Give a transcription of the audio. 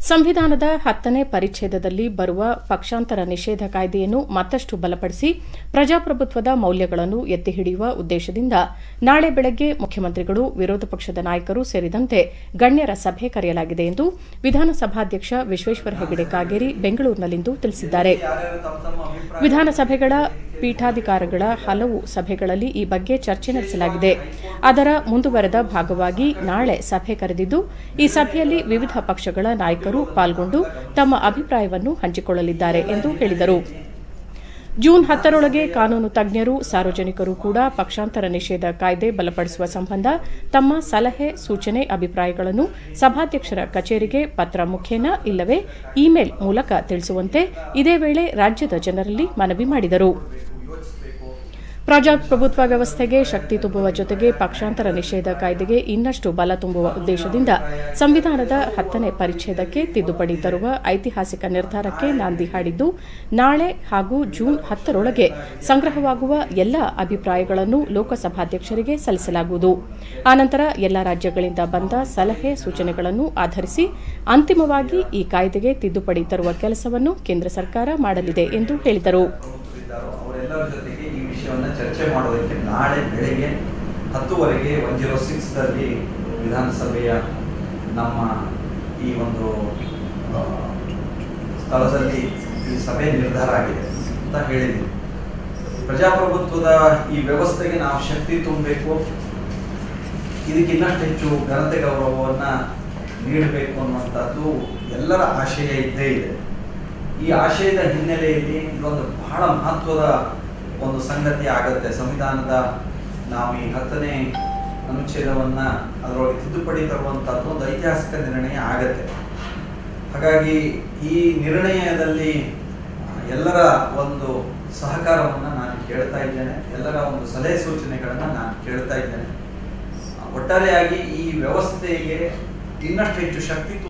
ಸಂವಿಧಾನದ ಹತ್ತನೇ ಪರಿಚ್ಛೇದದಲ್ಲಿ ಬರುವ ಪಕ್ಷಾಂತರ ನಿಷೇಧ ಕಾಯ್ದೆಯನ್ನು ಮತ್ತಷ್ಟು ಬಲಪಡಿಸಿ ಪ್ರಜಾಪ್ರಭುತ್ವದ ಮೌಲ್ಯಗಳನ್ನು ಎತ್ತಿ ಹಿಡಿಯುವ ಉದ್ದೇಶದಿಂದ ನಾಳೆ ಬೆಳಗ್ಗೆ ಮುಖ್ಯಮಂತ್ರಿಗಳು ವಿರೋಧ ಪಕ್ಷದ ನಾಯಕರು ಸೇರಿದಂತೆ ಗಣ್ಯರ ಸಭೆ ಕರೆಯಲಾಗಿದೆ ಎಂದು ವಿಧಾನಸಭಾಧ್ಯಕ್ಷ ವಿಶ್ವೇಶ್ವರ ಹೆಗಡೆ ಕಾಗೇರಿ ಬೆಂಗಳೂರಿನಲ್ಲಿಂದು ತಿಳಿಸಿದ್ದಾರೆ ವಿಧಾನಸಭೆಗಳ ಪೀಠಾಧಿಕಾರಿಗಳ ಹಲವು ಸಭೆಗಳಲ್ಲಿ ಈ ಬಗ್ಗೆ ಚರ್ಚೆ ನಡೆಸಲಾಗಿದೆ ಅದರ ಮುಂದುವರೆದ ಭಾಗವಾಗಿ ನಾಳೆ ಸಭೆ ಕರೆದಿದ್ದು ಈ ಸಭೆಯಲ್ಲಿ ವಿವಿಧ ಪಕ್ಷಗಳ ನಾಯಕರು ಪಾಲ್ಗೊಂಡು ತಮ್ಮ ಅಭಿಪ್ರಾಯವನ್ನು ಹಂಚಿಕೊಳ್ಳಲಿದ್ದಾರೆ ಎಂದು ಹೇಳಿದರು ಜೂನ್ ಹತ್ತರೊಳಗೆ ಕಾನೂನು ತಜ್ಞರು ಸಾರ್ವಜನಿಕರು ಕೂಡ ಪಕ್ಷಾಂತರ ನಿಷೇಧ ಕಾಯ್ದೆ ಬಲಪಡಿಸುವ ಸಂಬಂಧ ತಮ್ಮ ಸಲಹೆ ಸೂಚನೆ ಅಭಿಪ್ರಾಯಗಳನ್ನು ಸಭಾಧ್ಯಕ್ಷರ ಕಚೇರಿಗೆ ಪತ್ರ ಮುಖೇನ ಇಲ್ಲವೇ ಇಮೇಲ್ ಮೂಲಕ ತಿಳಿಸುವಂತೆ ಇದೇ ವೇಳೆ ರಾಜ್ಯದ ಜನರಲ್ಲಿ ಮನವಿ ಮಾಡಿದರು ಪ್ರಜಾಪ್ರಭುತ್ವ ವ್ಯವಸ್ಥೆಗೆ ಶಕ್ತಿ ತುಂಬುವ ಜೊತೆಗೆ ಪಕ್ಷಾಂತರ ನಿಷೇಧ ಕಾಯ್ದೆಗೆ ಇನ್ನಷ್ಟು ಬಲ ತುಂಬುವ ಉದ್ದೇಶದಿಂದ ಸಂವಿಧಾನದ ಹತ್ತನೇ ಪರಿಚ್ಛೇದಕ್ಕೆ ತಿದ್ದುಪಡಿ ತರುವ ಐತಿಹಾಸಿಕ ನಿರ್ಧಾರಕ್ಕೆ ನಾಂದಿ ಹಾಡಿದ್ದು ನಾಳೆ ಹಾಗೂ ಜೂನ್ ಹತ್ತರೊಳಗೆ ಸಂಗ್ರಹವಾಗುವ ಎಲ್ಲ ಅಭಿಪ್ರಾಯಗಳನ್ನು ಲೋಕಸಭಾಧ್ಯಕ್ಷರಿಗೆ ಸಲ್ಲಿಸಲಾಗುವುದು ಆನಂತರ ಎಲ್ಲ ರಾಜ್ಯಗಳಿಂದ ಬಂದ ಸಲಹೆ ಸೂಚನೆಗಳನ್ನು ಆಧರಿಸಿ ಅಂತಿಮವಾಗಿ ಈ ಕಾಯ್ದೆಗೆ ತಿದ್ದುಪಡಿ ತರುವ ಕೆಲಸವನ್ನು ಕೇಂದ್ರ ಸರ್ಕಾರ ಮಾಡಲಿದೆ ಎಂದು ಹೇಳಿದರು ಇದ್ದಾರೋ ಅವರೆಲ್ಲರ ಜೊತೆಗೆ ಈ ವಿಷಯವನ್ನು ಚರ್ಚೆ ಮಾಡೋದಕ್ಕೆ ನಾಳೆ ಬೆಳಗ್ಗೆ ಹತ್ತುವರೆಗೆ ಒನ್ ಜೀರೋ ಸಿಕ್ಸ್ದಲ್ಲಿ ವಿಧಾನಸಭೆಯ ನಮ್ಮ ಈ ಒಂದು ಆ, ಸ್ಥಳದಲ್ಲಿ ಈ ಸಭೆ ನಿರ್ಧಾರ ಆಗಿದೆ ಅಂತ ಹೇಳಿದ್ವಿ ಪ್ರಜಾಪ್ರಭುತ್ವದ ಈ ವ್ಯವಸ್ಥೆಗೆ ನಾವು ಶಕ್ತಿ ತುಂಬಬೇಕು ಇದಕ್ಕೆ ಇನ್ನಷ್ಟು ಹೆಚ್ಚು ಘನತೆ ಗೌರವವನ್ನು ನೀಡಬೇಕು ಅನ್ನುವಂಥದ್ದು ಎಲ್ಲರ ಆಶಯ ಇದ್ದೇ ಇದೆ ಈ ಆಶಯದ ಹಿನ್ನೆಲೆಯಲ್ಲಿ ಇದೊಂದು ಬಹಳ ಮಹತ್ವದ ಒಂದು ಸಂಗತಿ ಆಗತ್ತೆ ಸಂವಿಧಾನದ ನಾವು ಈ ಹತ್ತನೇ ಅನುಚ್ಛೇದವನ್ನ ಅದರೊಳಗೆ ತಿದ್ದುಪಡಿ ತರುವಂತಹದ್ದು ಒಂದು ಐತಿಹಾಸಿಕ ನಿರ್ಣಯ ಆಗತ್ತೆ ಹಾಗಾಗಿ ಈ ನಿರ್ಣಯದಲ್ಲಿ ಎಲ್ಲರ ಒಂದು ಸಹಕಾರವನ್ನು ನಾನು ಕೇಳ್ತಾ ಇದ್ದೇನೆ ಎಲ್ಲರ ಒಂದು ಸಲಹೆ ಸೂಚನೆಗಳನ್ನು ನಾನು ಕೇಳ್ತಾ ಇದ್ದೇನೆ ಒಟ್ಟಾರೆಯಾಗಿ ಈ ವ್ಯವಸ್ಥೆಗೆ ಇನ್ನಷ್ಟು ಹೆಚ್ಚು ಶಕ್ತಿ